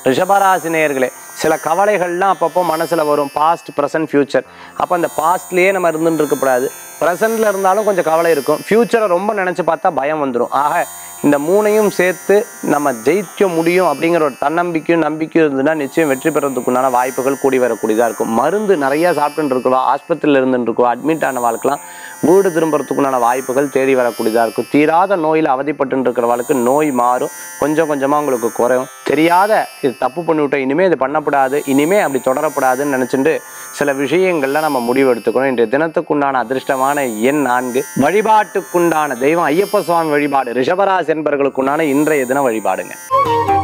ரிஷபராசி நேயர்களே சில கவலைகள்லாம் அப்பப்போ மனசில் வரும் பாஸ்ட் ப்ரெசன்ட் ஃப்யூச்சர் அப்போ அந்த பாஸ்ட்லேயே நம்ம இருந்துட்டு இருக்கக்கூடாது ப்ரெசண்ட்டில் இருந்தாலும் கொஞ்சம் கவலை இருக்கும் ஃப்யூச்சரை ரொம்ப நினச்சி பார்த்தா பயம் வந்துடும் ஆக இந்த மூணையும் சேர்த்து நம்ம ஜெயிக்க முடியும் அப்படிங்கிற ஒரு தன்னம்பிக்கையும் நம்பிக்கையும் இருந்ததுன்னா நிச்சயம் வெற்றி பெறதுக்குண்டான வாய்ப்புகள் கூடி வரக்கூடியதாக இருக்கும் மருந்து நிறைய சாப்பிட்டுட்டு இருக்கவா ஆஸ்பத்திரியில் இருந்துட்டு இருக்கவா அட்மிட் ஆன வாழ்க்கெல்லாம் வீடு திரும்புறதுக்குண்டான வாய்ப்புகள் தேடி வரக்கூடியதாக இருக்கும் தீராத நோயில் அவதிப்பட்டு இருக்கிறவளுக்கு நோய் மாறும் கொஞ்சம் கொஞ்சமாக உங்களுக்கு குறையும் தெரியாத இது தப்பு பண்ணிவிட்டோம் இனிமேல் இது பண்ணக்கூடாது இனிமே அப்படி தொடரக்கூடாதுன்னு நினச்சிட்டு சில விஷயங்கள்ல நம்ம முடிவு எடுத்துக்கணும் இன்றைய தினத்துக்குண்டான அதிர்ஷ்டமான எண் நான்கு வழிபாட்டுக்குண்டான தெய்வம் ஐயப்ப சுவாமி வழிபாடு ரிஷபராசி என்பவர்களுக்குண்டான இன்றைய தின வழிபாடுங்க